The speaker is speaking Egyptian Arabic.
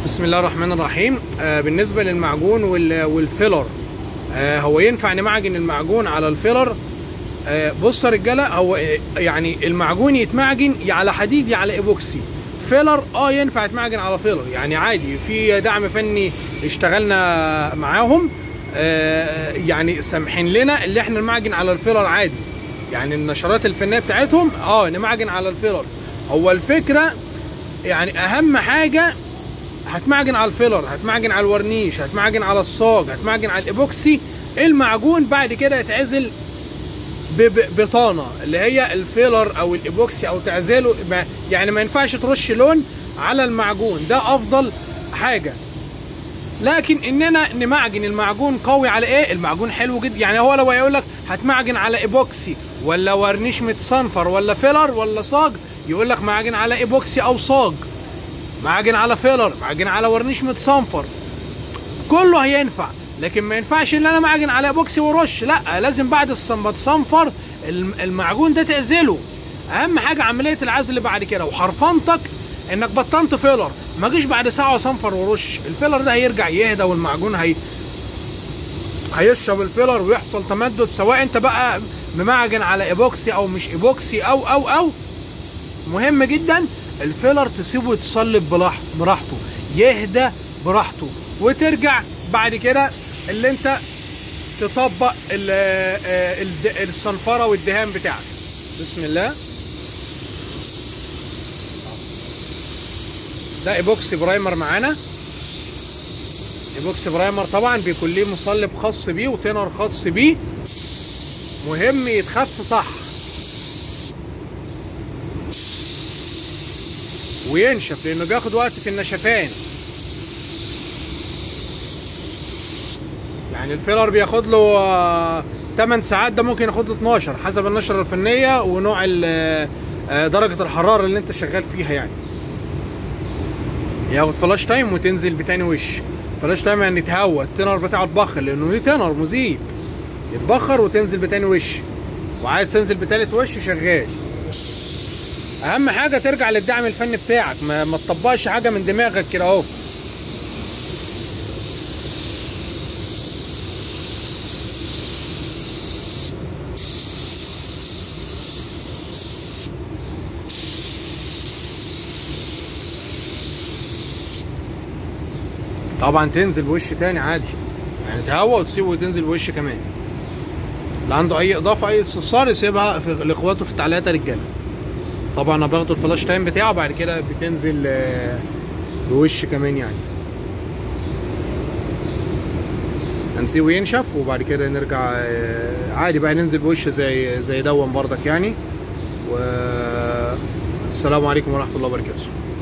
بسم الله الرحمن الرحيم آه بالنسبه للمعجون وال- والفيلر آه هو ينفع نمعجن المعجون على الفيلر آه بص يا رجاله هو آه، يعني المعجون يتمعجن يا على حديد يا على ايبوكسي فيلر اه ينفع يتمعجن على فيلر يعني عادي في دعم فني اشتغلنا معاهم آه يعني سامحين لنا اللي احنا نمعجن على الفيلر عادي يعني النشرات الفنيه بتاعتهم اه نمعجن على الفيلر هو الفكره يعني اهم حاجه هتمعجن على الفيلر هتمعجن على الورنيش هتمعجن على الصاج هتمعجن على الايبوكسي المعجون بعد كده يتعزل ب- ب- بطانه اللي هي الفيلر او الايبوكسي او تعزله ما يعني ما ينفعش ترش لون على المعجون ده افضل حاجه لكن اننا نمعجن المعجون قوي على ايه المعجون حلو جدا يعني هو لو هيقول لك هتمعجن على ايبوكسي ولا ورنيش متصنفر ولا فيلر ولا صاج يقول لك معجن على ايبوكسي او صاج معجن على فيلر معجن على ورنيش متصنفر كله هينفع لكن ما ينفعش ان انا معجن على بوكسي ورش لا لازم بعد الص- ما تصنفر الم- المعجون ده تعزله اهم حاجه عمليه العزل بعد كده وحرفنتك انك بطنت فيلر ما جيش بعد ساعه وصنفر ورش الفيلر ده هيرجع يهدى والمعجون هي هيشرب الفيلر ويحصل تمدد سواء انت بقى ممعجن على ايبوكسي او مش ايبوكسي او او او مهم جدا الفيلر تسيبه يتصلب بلاح- براحته يهدى براحته وترجع بعد كده اللي انت تطبق ال- آه، الد- الصنفره والدهان بتاعك بسم الله ده ايبوكسي برايمر معانا ايبوكسي برايمر طبعا بيكون ليه مصلب خاص بيه وتنر خاص بيه مهم يتخف صح وينشف لانه بياخد وقت في النشفان يعني الفيلر بياخد له آه، 8 ساعات ده ممكن ياخد له 12 حسب النشره الفنيه ونوع ال- آه، درجه الحراره اللي انت شغال فيها يعني ياخد فلاش تايم وتنزل بتاني وش فلاش تايم يعني يتهوى التنر بتاعه اتبخر لانه ليه تنر مذيب يتبخر وتنزل بتاني وش وعايز تنزل بتالت وش شغال اهم حاجه ترجع للدعم الفني بتاعك ما, ما تطبقش حاجه من دماغك كده اهو طبعا تنزل بوش تاني عادي يعني تهوى وتسيبه وتنزل بوش كمان اللي عنده اي اضافه اي استفسار يسيبها في لاخواته في التعليقات يا رجاله طبعا انا باخده الفلاش تايم بتاعه بعد كده بتنزل آه، بوش كمان يعني هنسيبه ينشف وبعد كده نرجع آه، عادي بقى ننزل بوش زي زي دون بردك يعني والسلام عليكم ورحمه الله وبركاته